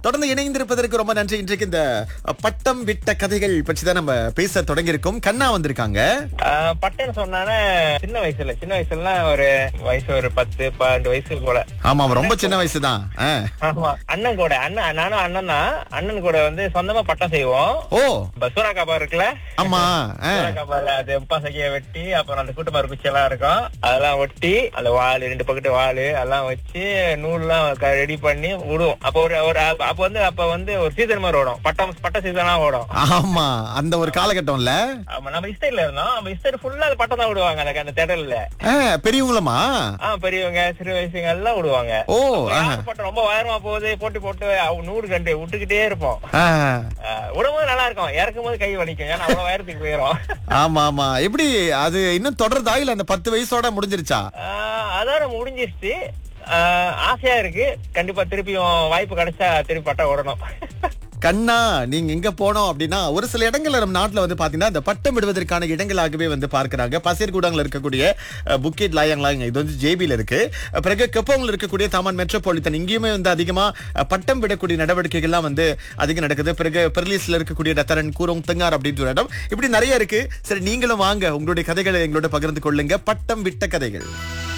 தொடர்ந்து இணைந்திருப்பதற்கு ரொம்ப நன்றி இன்றைக்கு இந்த அஹ், பட்டம் விட்ட கதைகள் பற்றி தான் நம்ம பேச தொடங்கியிருக்கோம் கண்ணா வந்திருக்காங்க ஆஹ் பட்டன் சொன்னானே சின்ன வயசுல சின்ன வயசுல ஒரு வயசு ஒரு பத்து பன்னெண்டு வயசு போல ஆமா அவன் ரொம்ப சின்ன வயசு தான் ஆமா அண்ணன் கூட அண்ணன் நானும் அண்ணன் தான் அண்ணன் கூட வந்து சொந்தமா பட்டம் செய்வோம் ஓ பசூரா காபா இருக்குல்ல ஆமா ஆ. சூரா காபால அது உப்பாசைய வெட்டி அப்புறம் அந்த கூட்டமாறு குச்சி எல்லாம் இருக்கும் அதெல்லாம் ஒட்டி அந்த வாள் ரெண்டு பக்கத்து வாள் எல்லாம் வச்சு நூல்லாம் ரெடி பண்ணி விடுவோம் அப்போ ஒரு ஒரு அப்ப அப்ப வந்து அப்ப வந்து ஒரு சீசன் மாதிரி ஓடும் பட்டம் பட்ட சீசனா ஓடும் ஆமா அந்த ஒரு காலகட்டம்ல ஆமா நம்ம இஸ்டேட்ல இருந்தோம் நம்ம இஸ்டேட் ஃபுல்லா அது பட்டம் தான் விடுவாங்க அந்த அந்த திடல்ல ஆ, பெரியவங்களுமா ஆ பெரியவங்க சிறு வயசுங்க எல்லாம் விடுவாங்க ஓ அப்ப ஆஹா. யார் பட்டம் ரொம்ப உயரமா போகுது போட்டு போட்டு அவங்க நூறு கண்டு விட்டுக்கிட்டே இருப்போம் ஆ. ஆஹ் விடும்போது நல்லா இருக்கும் இறக்கும் போது கை வலிக்கும் ஏன்னா அவ்வளவு உயரத்துக்கு போயிரும் ஆமா ஆமா எப்படி அது இன்னும் தொடர்தா இல்ல அந்த பத்து வயசோட முடிஞ்சிருச்சா ஆஹ் அதோட முடிஞ்சிருச்சு ஆஹ் ஆசையா இருக்கு கண்டிப்பா திருப்பியும் வாய்ப்பு கிடைச்சா திருப்பி பட்டம் விடணும் கண்ணா நீங்க எங்க போனோம் அப்படின்னா ஒரு சில இடங்கள்ல நம்ம நாட்டுல வந்து பாத்தீங்கன்னா இந்த பட்டம் விடுவதற்கான இடங்களாகவே வந்து பார்க்கறாங்க பசீர்கூடங்கள்ல இருக்கக்கூடிய அஹ், புக்கெட் லாயங் லாயங் இது வந்து ஜேபில இருக்கு அஹ், பிறகு கெப்போங்கில் இருக்கக்கூடிய தாமான் மெட்ரோபாலிட்டன் இங்கேயுமே வந்து அதிகமா அஹ், பட்டம் விடக்கூடிய நடவடிக்கைகள்லாம் வந்து அதிகம் நடக்குது பிறகு பெர்லிஸ்ல இருக்கக்கூடிய டத்தரன் கூரோங் தெங்கார் அப்படின்ற ஒரு இடம் இப்படி நிறைய இருக்கு சரி நீங்களும் வாங்க உங்களுடைய கதைகளை எங்களோட பகிர்ந்து கொள்ளுங்க பட்டம் விட்ட கதைகள்